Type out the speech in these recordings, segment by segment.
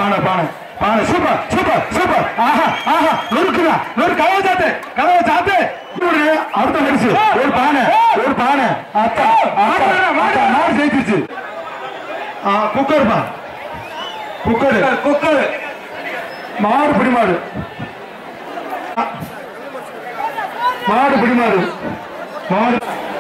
பானை பானை பானை சூப்பர் சூப்பர் சூப்பர் ஆஹா ஆஹா நொறுக்குதா நொறு கதவை சாத்து கதவை சாத்து ஒரு அடுத்த பரிசு ஒரு பானை ஒரு பானை அத்தா ஆத்தா, ஆத்தா, மாடு ஜெயிச்சிருச்சு ஆ, குக்கர் பா குக்கர் குக்கர் மாடு பிடி மாடு ஆ, மாடு பிடி மாடு மாடு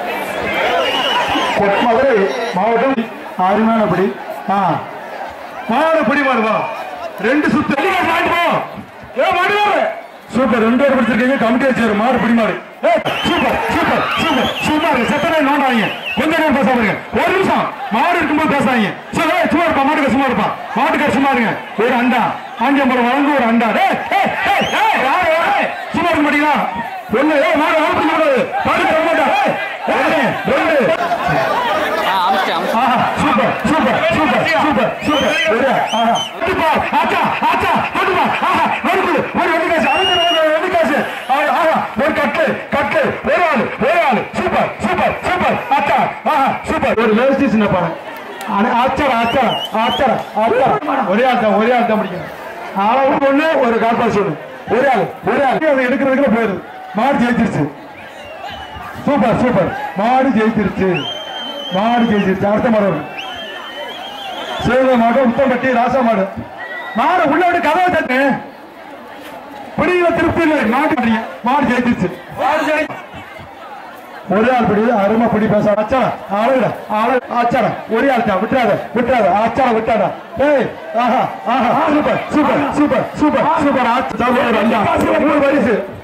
கொட் மதுரை மாவட்டம் அருமையானபடி ஆ மாடு பிடி மாடு வா ரெண்டு சுத்து மாடு போ ஏ மாடு வா. சூப்பர் ரெண்டு பேர் பிடிச்சிருக்கீங்க கமிட்டி வச்சாரு மாடு பிடி மாடு ஏ, சூப்பர் சூப்பர் சூப்பர் சூப்பர் செத்தனை நோண்டாங்க கொஞ்ச நேரம் பேசாதீங்க ஒரு நிமிஷம் மாடு இருக்கும்போது பேசாதீங்க சரி ஏய், சும்மா இருப்பா மாட்டுக்கு சும்மா இருப்பா மாட்டுக்கு சும்மா இருங்க ஒரு அண்டா ஆஞ்சம்பரம் வழங்கு ஒரு அண்டா ஏய், ஏய், ஏய், ஏய், யாரு, ஏய், சும்மா இருக்க மாட்டீங்களா ஒண்ணு ஏய் மாடு ஆப்பிட கூடாது மாட்டுக்கு வர மாட்டா ஏய், ஒண்ணு, ரெண்டு ஆஹா, super super super super super ஒரே, ஆஹா. கண்டிப்பா, ஆச்சா ஆச்சா கண்டிப்பா, ஆஹா, நொறுக்கு, ஒரு வெள்ளி காசு, அடுத்த ஒரு வெள்ளி காசு. ஆஹா, ஆஹா, ஒரு கட்டு கட்டு ஒரு ஆளு ஒரு ஆளு சூப்பர் சூப்பர் சூப்பர் ஆச்சா ஆஹா சூப்பர் ஒரு வேஸ்டி சின்ன பாரு ஆச்சாரா ஆச்சாரா ஆச்சாரா ஆச்சாரா ஒரே ஆள் தான் ஒரே ஆள் தான் முடிக்கணும் அளவுக்கு ஒண்ணு ஒரு கால்பாஸ் ஒண்ணு ஒரே ஆளு ஒரே ஆளு அதை எடுக்கிறதுக்குள்ள போயிருது மாடு ஜெயிச்சிருச்சு சூப்பர் சூப்பர் மாடு ஜெயிச்சிருச்சு மாடு ஜெயிச்சிருச்சு அடுத்த மாடு வரும். சிவக மாடு உத்தம்பட்டி ராசா மாடு மாடு உள்ள விட்டு கதவை தட்டு பிடியில திருப்தி இல்லை மாடு பிடிங்க. மாடு ஜெயிச்சிருச்சு மாடு ஜெயி ஒரே ஆள் பிடி அருமை பிடி பேச அச்சாரா அழகுடா அழகு அச்சாரா ஒரே ஆள் தான் விட்டுறாத விட்டுறாத அச்சாரா விட்டாடா ஏய் ஆஹா ஆஹா super super super super super ஆச்சு மூணு பரிசு